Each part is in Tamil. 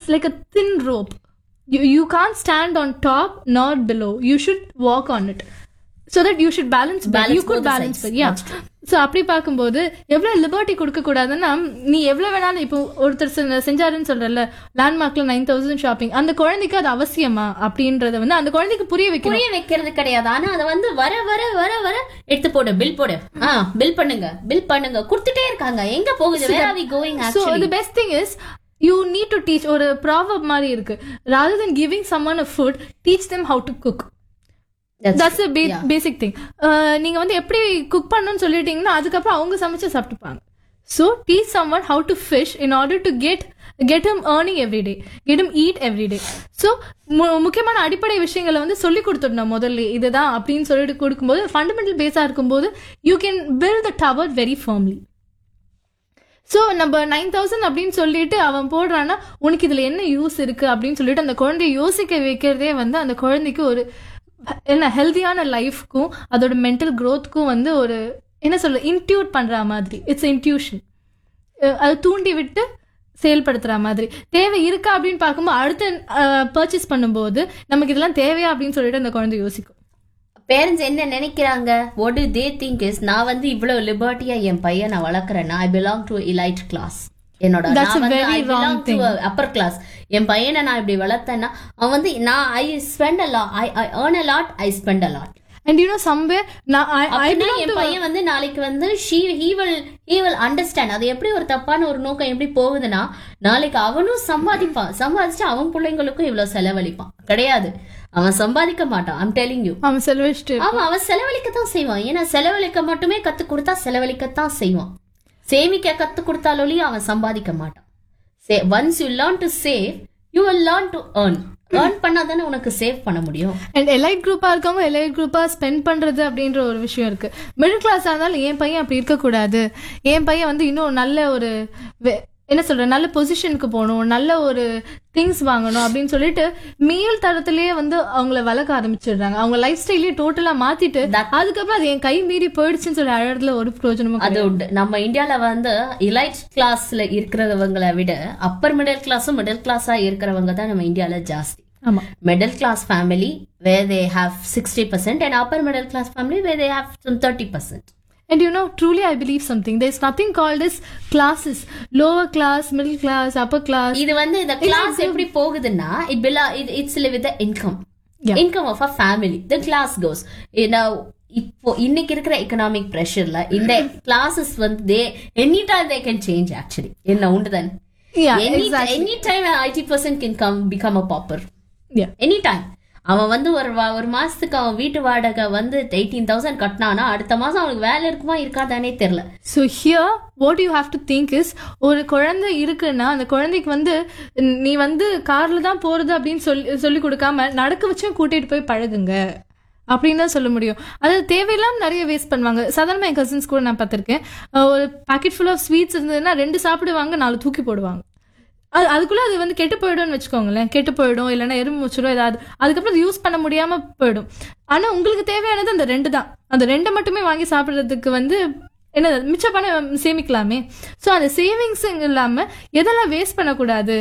Like a thin rope you you can stand on top not below you should walk on it so that you should balance Balance you could both the balance sides. Yeah That's so அப்படி பார்க்கும்போது எவ்வளோ லிபர்ட்டி கொடுக்க கூடாதுன்னா நீ எவ்வளோ வேணாலும் இப்போ ஒருத்தர் செ- செஞ்சாருன்னு சொல்றல லேண்ட்மார்க்ல நைன் தௌசண்ட் ஷாப்பிங் அந்த குழந்தைக்கு அது அவசியமா அப்படின்றத வந்து அந்த குழந்தைக்கு புரிய வைக்கணும் புரிய வைக்கிறது கிடையாது ஆனா அதை வந்து வர வர வர வர எடுத்து போடு பில் போடு ஆ பில் பண்ணுங்க பில் பண்ணுங்க கொடுத்துட்டே இருக்காங்க எங்க போகுது where are we going so the best thing is you need to teach ஒரு ப்ராவப் மாதிரி இருக்கு rather than giving someone a food teach them how to cook that's basic thing நீங்க வந்து எப்படி குக் பண்ணணும்னு சொல்லிட்டீங்கன்னா அதுக்கப்புறம் அவங்க சமைச்சு சாப்பிட்டுப்பாங்க so teach someone how to fish in order to get get him earning every day get him eat every day so முக்கியமான அடிப்படை விஷயங்களை வந்து சொல்லி கொடுத்துடணும் முதல்ல இதுதான் அப்படின்னு சொல்லிட்டு கொடுக்கும்போது ஃபண்டமெண்டல் பேஸாக இருக்கும்போது you can build the tower very firmly so நம்ம நைன் தௌசண்ட் அப்படின்னு சொல்லிட்டு அவன் போடுறான்னா உனக்கு இதுல என்ன யூஸ் இருக்கு அப்படின்னு சொல்லிட்டு அந்த குழந்தைய யோசிக்க வைக்கிறதே வந்து அந்த குழந்தைக்கு ஒரு என்ன ஹெல்தியான லைஃப்க்கும் அதோட மென்டல் க்ரோத்க்கும் வந்து ஒரு என்ன சொல்ல இன்ட்யூட் பண்ற மாதிரி இட்ஸ் இன்ட்யூஷன் அது தூண்டி விட்டு செயல்படுத்துற மாதிரி தேவை இருக்கா அப்படின்னு பார்க்கும்போது அடுத்த பர்ச்சேஸ் பண்ணும்போது நமக்கு இதெல்லாம் தேவையா அப்படின்னு சொல்லிட்டு அந்த குழந்தை யோசிக்கும் பேரண்ட்ஸ் என்ன நினைக்கிறாங்க what do they think is நான் வந்து இவ்வளவு லிபர்ட்டியா என் பையன் நான் வளர்க்குறேன்னா I belong to elite class என்னோட That's a very wrong thing. Upper class என் பையனை நான் இப்படி வளர்த்தேன்னா அவன் வந்து நான் I spend a lot I I earn a lot I spend a lot and you know somewhere நான் I- I அப்படின்னா belong என் to- பையன் வந்து நாளைக்கு வந்து she he will he will understand அது எப்படி ஒரு தப்பான ஒரு நோக்கம் எப்படி போகுதுன்னா நாளைக்கு அவனும் சம்பாதிப்பான் சம்பாதிச்சு அவன் பிள்ளைங்களுக்கும் இவ்வளவு செலவழிப்பான் கிடையாது அவன் சம்பாதிக்க மாட்டான் ஐம் டெலிங் யூ அவன் செலவழிச்சிட்டு ஆமா அவன் செலவழிக்கத்தான் செய்வான் ஏன்னா செலவழிக்க மட்டுமே கத்து கொடுத்தா செலவழிக்கத்தான் செய்வான் சேமிக்க கத்து கொடுத்தாலொழியும் அவன் சம்பாதிக்க மாட்டான் once you learn to save you will learn to earn earn பண்ணாதானே உனக்கு சேவ் பண்ண முடியும் அண்ட் எலைட் குரூப்பா இருக்கவங்க எலைட் குரூப்பா ஸ்பெண்ட் பண்றது அப்படின்ற ஒரு விஷயம் இருக்கு மிடில் கிளாஸா இருந்தாலும் என் பையன் அப்படி இருக்கக்கூடாது என் பையன் வந்து இன்னும் நல்ல ஒரு வே- என்ன சொல்ற நல்ல பொசிஷனுக்கு போகணும் நல்ல ஒரு திங்ஸ் வாங்கணும் அப்படின்னு சொல்லிட்டு மேல் தரத்திலேயே வந்து அவங்கள வளர்க்க ஆரம்பிச்சிடுறாங்க அவங்க லைஃப் ஸ்டைலே டோட்டலா மாத்திட்டு அதுக்கப்புறம் அது என் கை மீறி போயிடுச்சுன்னு சொல்லி அழறதுல ஒரு பிரயோஜனமும் அது உண்டு நம்ம இந்தியால வந்து இலைட் கிளாஸ்ல இருக்கிறவங்களை விட அப்பர் மிடில் கிளாஸும் மிடில் கிளாஸா இருக்கிறவங்க தான் நம்ம இந்தியால ஜாஸ்தி ஆமா middle class family where they have 60% and upper middle class family where they have some 30%. And you know, truly, I believe something. There's nothing called as classes. Lower class, middle class, upper class. இது வந்து இந்த கிளாஸ் எப்படி போகுதுன்னா இட் பிலா it's with the income Yeah. Income of a family the class goes இப்போ இன்னைக்கு இருக்கிற எக்கனாமிக் ப்ரெஷர்ல இந்த கிளாஸஸ் வந்து they any time they can change actually என்ன உண்டு தானே Yeah, any exactly. Any time IT person can come become a pauper Yeah. Any time அவன் வந்து ஒரு வா- ஒரு மாசத்துக்கு அவன் வீட்டு வாடகை வந்து எயிட்டீன் தௌசண்ட் கட்டினானா அடுத்த மாசம் அவனுக்கு வேலை இருக்குமா இருக்காதானே தெரியல So here, what you have to think is, ஒரு குழந்தை இருக்குன்னா அந்த குழந்தைக்கு வந்து நீ வந்து கார்ல தான் போறது அப்படின்னு சொல்லி சொல்லி கொடுக்காம நடக்க வச்சும் கூட்டிட்டு போய் பழகுங்க அப்படின்னு தான் சொல்ல முடியும் அதாவது தேவையில்லாம நிறைய வேஸ்ட் பண்ணுவாங்க சாதாரண என் கசின்ஸ் கூட நான் பார்த்திருக்கேன் அஹ் ஒரு பாக்கெட் ஃபுல் ஆஃப் ஸ்வீட்ஸ் இருந்ததுன்னா ரெண்டு சாப்பிடுவாங்க நாலு தூக்கி போடுவாங்க அது அதுக்குள்ள அது வந்து கெட்டு போயிடும்னு வச்சுக்கோங்களேன் கெட்டு போயிடும் இல்லைன்னா எறும்பு முச்சிடும் ஏதாவது அதுக்கப்புறம் அது யூஸ் பண்ண முடியாம போயிடும் ஆனா உங்களுக்கு தேவையானது அந்த ரெண்டு தான் அந்த ரெண்டை மட்டுமே வாங்கி சாப்பிடுறதுக்கு வந்து என்ன மிச்ச பணம் சேமிக்கலாமே ஸோ அந்த சேவிங்ஸ் இல்லாம எதெல்லாம் வேஸ்ட் பண்ணக்கூடாது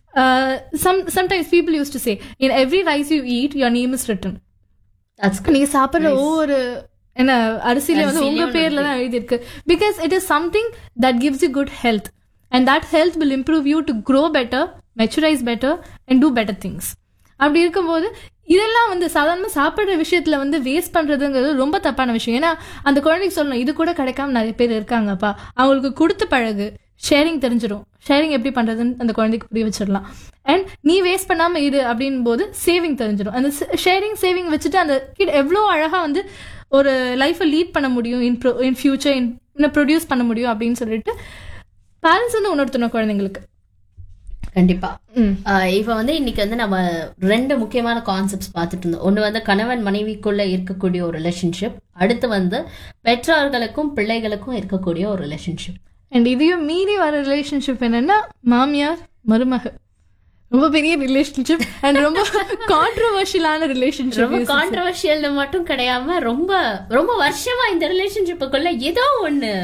some sometimes people use to say in every rice you eat your name is written That's நீங்க சாப்பிடுற ஒவ்வொரு என்ன அரிசியில வந்து உங்க அரிசியிலே பேர்ல தான் எழுதி இருக்கு because it is something that gives you good health and that health will improve you to grow better maturise better and do better things அப்படி இருக்கும்போது இதெல்லாம் வந்து சாதாரண சாப்பிடுற விஷயத்துல வந்து வேஸ்ட் பண்றதுங்கிறது ரொம்ப தப்பான விஷயம் ஏன்னா அந்த குழந்தைக்கு சொல்லணும் இது கூட கிடைக்காம நிறைய பேர் இருக்காங்கப்பா அவங்களுக்கு கொடுத்து பழகு ஷேரிங் தெரிஞ்சிடும் ஷேரிங் எப்படி பண்றதுன்னு அந்த குழந்தைக்கு புரிய வச்சிடலாம் அண்ட் நீ வேஸ்ட் பண்ணாம இரு அப்படின் போது சேவிங் தெரிஞ்சிடும் அந்த ஷேரிங் சேவிங் வச்சுட்டு அந்த கிட் எவ்வளோ அழகா வந்து ஒரு லைஃப்பை லீட் பண்ண முடியும் இன் ப்ரோ இன் ஃபியூச்சர் இன் இன்னும் ப்ரொடியூஸ் பண்ண முடியும் அப்படின்னு சொல்லிட்டு பேரண்ட்ஸ் வந்து உணர்த்தணும் குழந்தைங்களுக்கு கண்டிப்பா ம் ஆஹ் இப்ப வந்து இன்னைக்கு வந்து நம்ம ரெண்டு முக்கியமான கான்செப்ட்ஸ் பார்த்துட்டு இருந்தோம் ஒண்ணு வந்து கணவன் மனைவிக்குள்ள இருக்கக்கூடிய ஒரு ரிலேஷன்ஷிப் அடுத்து வந்து பெற்றோர்களுக்கும் பிள்ளைகளுக்கும் இருக்கக்கூடிய ஒரு ரிலேஷன்ஷிப் அண்ட் இதையும் மீறி வர ரிலேஷன்ஷிப் என்னன்னா மாமியார் மருமக ரொம்ப பெரிய ரிலேஷன்ஷிப் அண்ட் ரொம்ப கான்ட்ரவர்ஷியலான ரொம்ப ரிலேஷன்ஷிப் கான்ட்ரவர்ஷியல்னு மட்டும் கிடையாம ரொம்ப ரொம்ப வருஷமா இந்த ரிலேஷன்ஷிப்புக்குள்ள ஏதோ ஒண்ணு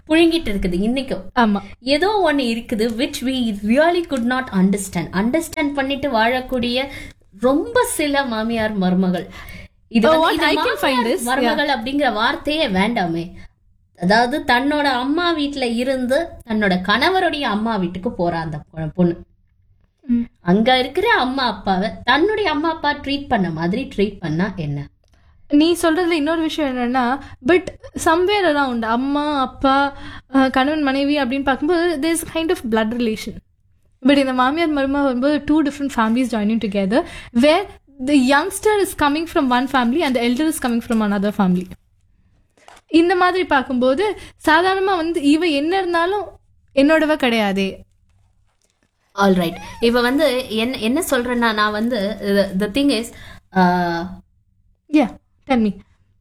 புழுங்கிட்டு இருக்குது இன்னைக்கும் ஆமா ஏதோ ஒண்ணு இருக்குது which we really could not understand understand பண்ணிட்டு வாழக்கூடிய ரொம்ப சில மாமியார் மருமகள் இது Oh, வந்து- what இது I can find மாமியார் is- மருமகள் அப்படிங்கிற வார்த்தையே வேண்டாமே அதாவது தன்னோட அம்மா வீட்ல இருந்து தன்னோட கணவருடைய அம்மா வீட்டுக்கு போறா அந்த பொ- பொண்ணு ம். அங்க இருக்கிற அம்மா அப்பாவை தன்னுடைய அம்மா அப்பா ட்ரீட் பண்ண மாதிரி ட்ரீட் பண்ணா என்ன நீ சொல்றதுல இன்னொரு விஷயம் என்னன்னா பட் சம்வேர் அரவுண்ட் அம்மா அப்பா அஹ், கணவன் மனைவி அப்படின்னு பார்க்கும்போது there is kind of blood relation but இந்த மாமியார் மருமா வரும்போது two different families joining together where the youngster is coming from one family and elder is coming from another family இந்த மாதிரி பார்க்கும்போது சாதாரணமாக வந்து இவ என்ன இருந்தாலும் என்னோடவ கிடையாதே ஆல் ரைட் இப்ப வந்து என்ன என்ன சொல்றேன்னா நான் வந்து the thing is yeah tell me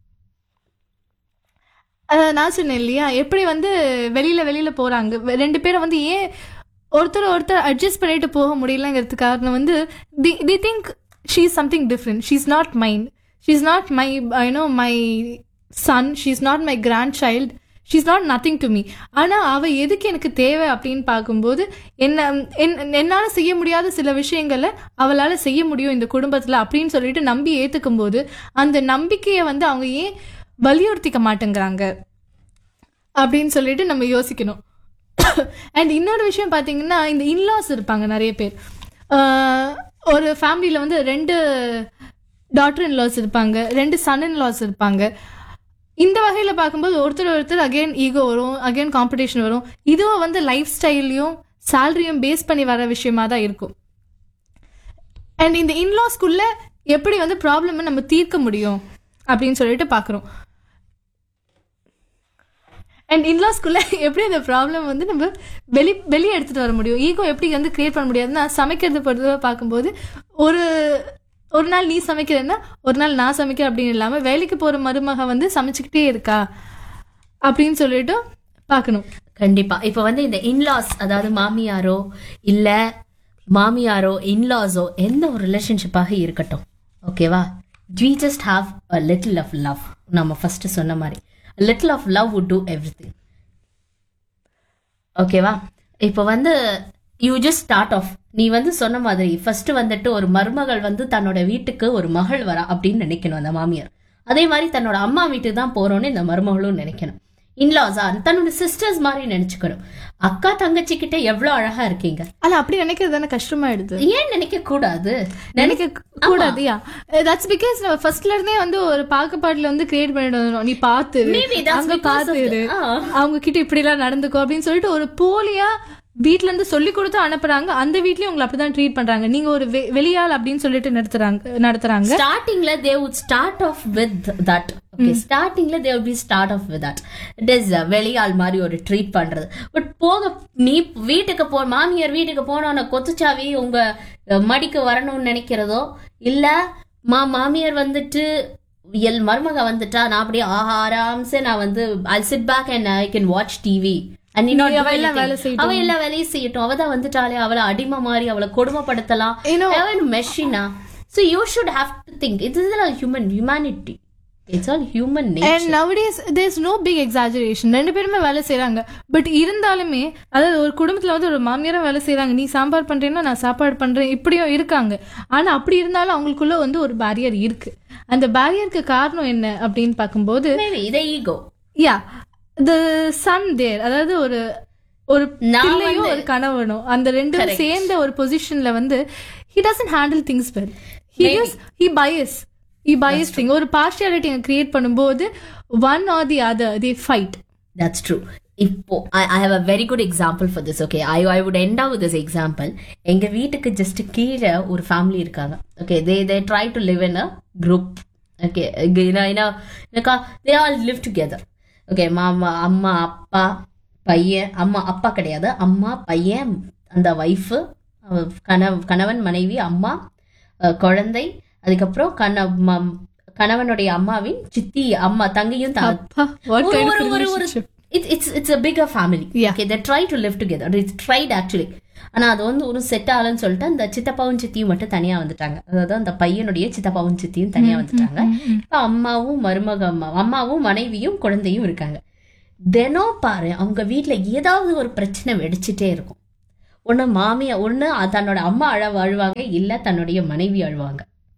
அதான் நான் சொன்னேன் இல்லையா எப்படி வந்து வெளியில வெளியில போறாங்க வெ- ரெண்டு பேரும் வந்து ஏன் ஒருத்தர் ஒருத்தர் அட்ஜஸ்ட் பண்ணிட்டு போக முடியலங்கிறது காரணம் வந்து the think she is something different she is not mind she is not my you know my son she is not my grandchild she is not nothing to me ஆனால் அவள் எதுக்கு எனக்கு தேவை அப்படின்னு பார்க்கும்போது என்ன என் என்னால் செய்ய முடியாத சில விஷயங்களை அவளால் செய்ய முடியும் இந்த குடும்பத்தில் அப்படின்னு சொல்லிட்டு நம்பி ஏற்றுக்கும் போது அந்த நம்பிக்கையை வந்து அவங்க ஏன் வலியுறுத்திக்க மாட்டேங்கிறாங்க அப்படின்னு சொல்லிட்டு நம்ம யோசிக்கணும் அண்ட் இன்னொரு விஷயம் பார்த்தீங்கன்னா இந்த இன்லாஸ் இருப்பாங்க நிறைய பேர் ஆஹ் ஒரு ஃபேமிலியில் வந்து ரெண்டு டாட்டர் இன்லாஸ் இருப்பாங்க ரெண்டு சன் இன்லாஸ் இருப்பாங்க இந்த வகையில் பார்க்கும்போது ஒருத்தர் ஒருத்தர் அகைன் ஈகோ வரும் அகைன் காம்படிஷன் வரும் இதுவும் வந்து லைஃப் ஸ்டைல்லையும் சேலரியும் பேஸ் பண்ணி வர விஷயமா தான் இருக்கும் அண்ட் இந்த இன்லாஸ்க்குள்ள எப்படி வந்து ப்ராப்ளமை நம்ம தீர்க்க முடியும் அப்படின்னு சொல்லிட்டு பார்க்குறோம் அண்ட் இன்லாஸ்க்குள்ள எப்படி அந்த ப்ராப்ளம் வந்து நம்ம வெளி வெளியே எடுத்துட்டு வர முடியும் ஈகோ எப்படி வந்து கிரியேட் பண்ண முடியாதுன்னா சமைக்கிறது பொறுத்தவரை பார்க்கும்போது ஒரு ஒரு நாள் நீ சமைக்கிறேன்னா ஒரு நாள் நான் சமைக்கிறேன் அப்படின்னு இல்லாமல் வேலைக்கு போகிற மருமக வந்து சமைச்சுக்கிட்டே இருக்கா அப்படின்னு சொல்லிட்டு பார்க்கணும் கண்டிப்பா இப்ப வந்து இந்த இன்லாஸ் அதாவது மாமியாரோ இல்ல மாமியாரோ இன்லாஸோ எந்த ஒரு ரிலேஷன்ஷிப்பாக இருக்கட்டும் ஓகேவா we just have a little of love நம்ம ஃபர்ஸ்ட் சொன்ன மாதிரி little of love would do everything ஓகேவா இப்போ வந்து யூ ஜஸ்ட் ஸ்டார்ட் ஆஃப் நீ வந்து சொன்ன மாதிரி ஃபர்ஸ்ட் வந்துட்டு ஒரு மருமகள் வந்து தன்னோட வீட்டுக்கு ஒரு மகள் வரா அப்படின்னு நினைக்கணும் அந்த மாமியார் அதே மாதிரி தன்னோட அம்மா வீட்டுக்கு தான் போறோம்னு இந்த மருமகளும் நினைக்கணும் இன்லாஸா தன்னோட சிஸ்டர்ஸ் மாதிரி நினைச்சுக்கணும் அக்கா தங்கச்சி கிட்ட எவ்வளவு அழகா இருக்கீங்க ஆனால் அப்படி நினைக்கிறது தானே கஷ்டமாயிடுது ஏன் நினைக்க கூடாது நினைக்க கூடாது யா தட்ஸ் பிகாஸ் நம்ம ஃபர்ஸ்ட்ல இருந்தே வந்து ஒரு பாக்கப்பாட்டுல வந்து கிரியேட் பண்ணிட்டு வந்தோம் நீ பாத்து இரு. Maybe that's அங்க because of பாத்து இரு. the- ஆ. அவங்க கிட்ட இப்படி எல்லாம் நடந்துக்கோ அப்படின்னு சொல்லிட்டு ஒரு போலியா வீட்ல இருந்து சொல்லி கொடுத்து அனுப்புறாங்க அந்த வீட்லயும் உங்களை அப்படிதான் ட்ரீட் பண்றாங்க நீங்க ஒரு வெ- வெளியாள் அப்படின்னு சொல்லிட்டு நடத்துறாங்க நடத்துறாங்க ஸ்டார்டிங்ல they would start off with that okay ஸ்டார்டிங்ல they would be start off with that it is வெளியாள் மாதிரி ஒரு ட்ரீட் பண்றது பட் போக நீ வீட்டுக்கு போ மாமியார் வீட்டுக்கு போனோன்னு கொத்துச்சாவி உங்க அஹ், மடிக்கு வரணும்னு நினைக்கிறதோ இல்ல மா மாமியார் வந்துட்டு எல் மருமக வந்துட்டா நான் அப்படியே ஆஹா ஆராம்சே நான் வந்து I sit back and I can watch TV and நீ அவ எல்லாம் வேலை செய்யட்டும். அவ எல்லா வேலையும் செய்யட்டும் அவ தான் வந்துட்டாலே அவளை அடிமை மாதிரி அவளை கொடுமைப்படுத்தலாம் You know- அவன் மெஷினா so you should have to think it is human humanity it's all human and nature nowadays there's no big exaggeration ரெண்டு பேருமே வேலை செய்றாங்க பட் இருந்தாலுமே அதாவது ஒரு குடும்பத்துல வந்து ஒரு மாமியாரும் வேலை செய்றாங்க நீ சாம்பார் பண்றேன்னா நான் சாப்பாடு பண்றேன் இப்படியும் இருக்காங்க ஆனா அப்படி இருந்தாலும் அவங்களுக்குள்ள வந்து ஒரு பேரியர் இருக்கு அந்த பேரியருக்கு காரணம் என்ன அப்படின்னு பார்க்கும்போது மேபி இதை ஈகோ யா த சன் தேர் அதாவது ஒரு ஒரு நான் பிள்ளையும் ஒரு கணவனும் அந்த ரெண்டும் சேர்ந்த ஒரு பொசிஷன்ல வந்து he doesn't handle things well he just he bias he bias thing ஒரு பார்ஷியாலிட்டி கிரியேட் பண்ணும்போது one or the other the fight that's true இப்போ I have a very good example for this okay I I would end of this example எங்க வீட்டுக்கு ஜஸ்ட் கீழே ஒரு ஃபேமிலி இருக்காங்க okay they they try to live in a group okay எனக்கா they all live together okay மாமா அம்மா அப்பா பையன் அம்மா அப்பா கிடையாது அம்மா பையன் அந்த ஒய்ஃபு கணவ கணவன் மனைவி அம்மா அஹ், குழந்தை அதுக்கப்புறம் கண ம- கணவனுடைய அம்மாவின் சித்தி அம்மா தங்கையும் த- அப்பா வாட் ஒரு கைண்ட் ஒரு ஆஃப் ஒரு ஒரு relationship it's it's it's a bigger family Yeah. okay they try to live together it's tried actually ஆனா அது வந்து ஒரு செட் ஆகலன்னு சொல்லிட்டு அந்த சித்தப்பாவும் சித்தியும் மட்டும் தனியா வந்துட்டாங்க அதாவது அந்த பையனுடைய சித்தப்பாவும் சித்தியும் தனியா வந்துட்டாங்க இப்ப அம்மாவும் மருமக அம்மா அம்மாவும் மனைவியும் குழந்தையும் இருக்காங்க தினம் பாரு அவங்க வீட்ல ஏதாவது ஒரு பிரச்சனை வெடிச்சிட்டே இருக்கும் ஒண்ணு மாமியா ஒண்ணு தன்னோட அம்மா அழ அழுவாங்க இல்ல தன்னுடைய மனைவி அழுவாங்க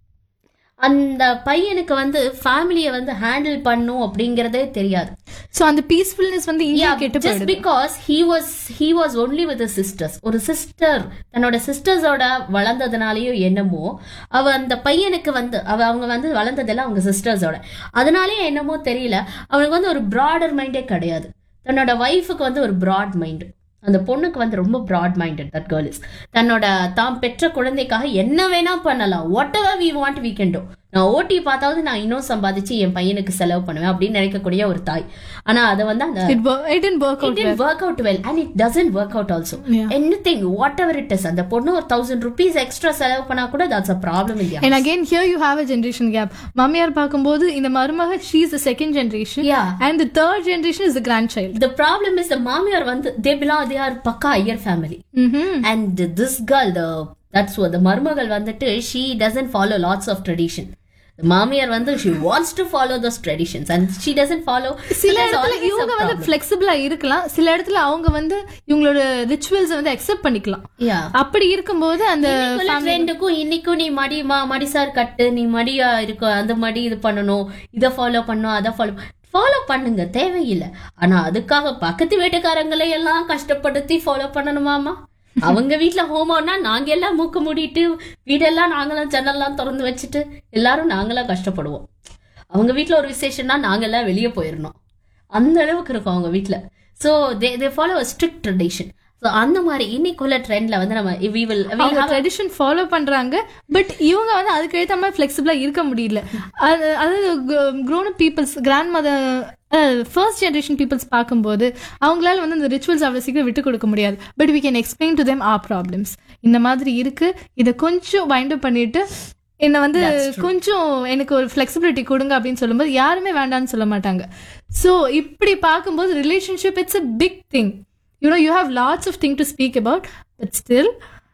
அந்த பையனுக்கு வந்து ஃபேமிலியை வந்து ஹேண்டில் பண்ணும் அப்படிங்கறதே தெரியாது சோ அந்த பீஸ்ஃபுல்னஸ் வந்து ஈஸியா கெட்டு ஜஸ்ட் போயிடுது because he was he was only with sisters ஒரு சிஸ்டர் தன்னோட சிஸ்டர்ஸோட வளர்ந்ததுனாலயோ என்னமோ அவ அந்த பையனுக்கு வந்து அவ அவங்க வந்து வளர்ந்ததெல்லாம் அவங்க சிஸ்டர்ஸோட அதனாலயே என்னமோ தெரியல அவனுக்கு வந்து ஒரு ப்ராடர் மைண்டே கிடையாது தன்னோட ஒய்ஃபுக்கு வந்து ஒரு ப்ராட் மைண்ட் அந்த பொண்ணுக்கு வந்து ரொம்ப broad minded that girl is தன்னோட தாம் பெற்ற குழந்தைக்காக என்ன வேணா பண்ணலாம் whatever we want we can do நான் ஓட்டி பார்த்தாவது நான் இன்னும் சம்பாதிச்சு என் பையனுக்கு செலவு பண்ணுவேன் அப்படின்னு நினைக்கக்கூடிய ஒரு தாய் ஆனா அதை வந்து அந்த it it didn't work it out didn't work out well and it doesn't work out also Yeah. anything whatever it is அந்த பொண்ணு ஒரு தௌசண்ட் ருபீஸ் எக்ஸ்ட்ரா செலவு பண்ணா கூட that's a problem in the And again, here you have a generation gap. மாமியார் பார்க்கும்போது இந்த மருமக she is the second generation Yeah. and the third generation is the grandchild. the problem is the மாமியார் வந்து they belong they are பக்கா Iyer family Mm-hmm. and this girl the that's what the மருமகள் வந்துட்டு she doesn't follow lots of tradition the மாமியார் வந்து she wants to follow those traditions and she doesn't follow So சில there's இடத்துல always a இவங்க வந்து problem. flexible-ஆ இருக்கலாம் சில இடத்துல அவங்க வந்து இவங்களோட ரிச்சுவல்ஸ் வந்து அக்செப்ட் பண்ணிக்கலாம் yeah அப்படி இருக்கும்போது அந்த ட்ரெண்டுக்கும் இன்னைக்கும் நீ மடி மா மடிசார் கட்டு நீ மடியா இருக்க அந்த மடி இது பண்ணணும் இத ஃபாலோ பண்ணணும் அதை ஃபாலோ ஃபாலோ பண்ணுங்க தேவையில்லை ஆனா அதுக்காக பக்கத்து வீட்டுக்காரங்களை எல்லாம் கஷ்டப்படுத்தி ஃபாலோ பண்ணணுமாமா அவங்க வீட்ல ஹோமோனா நாங்க எல்லாம் மூக்க மூடிட்டு வீடெல்லாம் நாங்களாம் ஜன்னல்லாம் திறந்து வச்சுட்டு எல்லாரும் நாங்களாம் கஷ்டப்படுவோம் அவங்க வீட்ல ஒரு விசேஷம்னா நாங்க எல்லாம் வெளியே போயிடணும் அந்த அளவுக்கு இருக்கும் அவங்க வீட்ல so they they follow strict tradition so அந்த மாதிரி இன்னைக்குள்ள ட்ரெண்ட்ல வந்து நம்ம we will we அவங்க have ட்ரெடிஷன் ஃபாலோ பண்றாங்க பட் இவங்க வந்து அதுக்கு ஏத்த மாதிரி ஃபிளெக்சிபிளா இருக்க முடியல அது அதாவது grown peoples grandmother first generation peoples பார்க்கும்போது அவங்களால வந்து அந்த ரிச்சுவல்ஸ் அவ்வளோ சீக்கிரம் விட்டு கொடுக்க முடியாது but we can explain to them our problems இந்த மாதிரி இருக்கு இதை கொஞ்சம் வைண்ட் அப் பண்ணிட்டு என்னை வந்து கொஞ்சம் எனக்கு ஒரு ஃப்ளெக்சிபிலிட்டி கொடுங்க அப்படின்னு சொல்லும்போது யாருமே வேண்டாம்னு சொல்ல மாட்டாங்க ஸோ இப்படி பார்க்கும்போது relationship it's a big thing you know you have lots of thing to speak about but still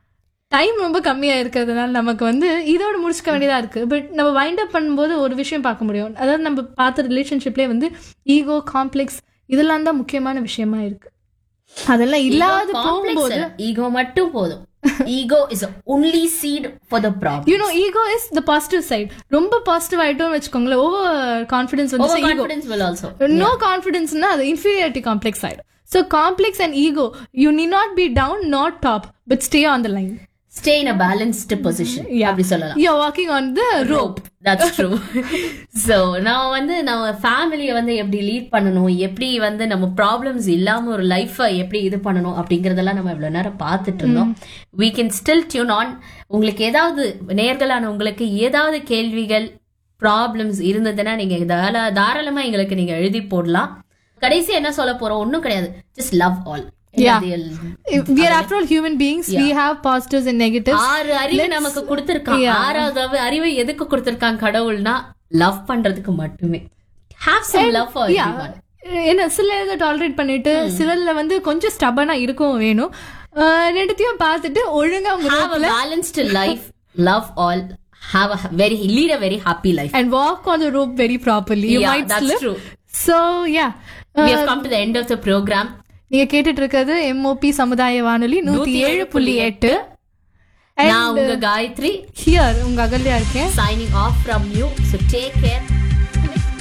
time ரொம்ப கம்மியா இருக்கிறதுனால நமக்கு வந்து இதோட முடிச்சுக்க வேண்டியதா இருக்கு பட் நம்ம வைண்ட் அப் பண்ணும்போது ஒரு விஷயம் பார்க்க முடியும் அதாவது நம்ம பார்த்த ரிலேஷன்ஷிப்லேயே வந்து ஈகோ காம்ப்ளெக்ஸ் இதெல்லாம் தான் முக்கியமான விஷயமா இருக்கு அதெல்லாம் இல்லாத போகும்போது ஈகோ மட்டும் போதும் ego is only seat for the problem you know ego is the positive side ரொம்ப பாசிட்டிவ் ஆயிட்டோம்னு வச்சுக்கோங்களேன் ஓவர் கான்ஃபிடன்ஸ் வந்து ego confidence will also no கான்ஃபிடன்ஸ்னா அது இன்ஃபீரியாரிட்டி காம்ப்ளெக்ஸ் ஆயிடும் so complex and ego you need not be down not top but stay on the line stay in a balanced position அப்படி சொல்லலாம் you walking on the rope that's true so நான் வந்து நம்ம ஃபேமிலியை வந்து எப்படி லீட் பண்ணணும் எப்படி வந்து நம்ம ப்ராப்ளம்ஸ் இல்லாம ஒரு லைஃபை எப்படி இது பண்ணணும் அப்படிங்கறதெல்லாம் நம்ம இவ்வளவு நேரம் பார்த்துட்டு இருந்தோம் we can still tune on உங்களுக்கு ஏதாவது நேர்களான உங்களுக்கு ஏதாவது கேள்விகள் ப்ராப்ளம்ஸ் இருந்ததுன்னா நீங்க தாரா தாராளமா எங்களுக்கு நீங்க எழுதி போடலாம் கடைசி என்ன சொல்ல போறோம் ஒன்றும் கிடையாது just love all Yeah. we are after all human beings we have positives and negatives ஆறு அறிவு நமக்கு கொடுத்திருக்கான் ஆறாவது அறிவை எதுக்கு கொடுத்திருக்கான் கடவுள்னா லவ் பண்றதுக்கு மட்டுமே have some love for Yeah. என்ன சில இதை டாலரேட் பண்ணிட்டு சிலர்ல வந்து கொஞ்சம் ஸ்டபனா இருக்கும் வேணும் அஹ் ரெண்டுத்தையும் பார்த்துட்டு ஒழுங்கா உங்க have a balanced life love all have a very lead a very happy life and walk on the rope very properly you Yeah, might that's slip true. so yeah we have come to the end of the program நீங்க கேட்டுட்டு இருக்கிறது எம்ஓபி சமுதாய வானொலி நூத்தி ஏழு புள்ளி எட்டு நான் உங்க காயத்ரி ஹியர் உங்க அகல்யா இருக்கேன் signing off from you so take care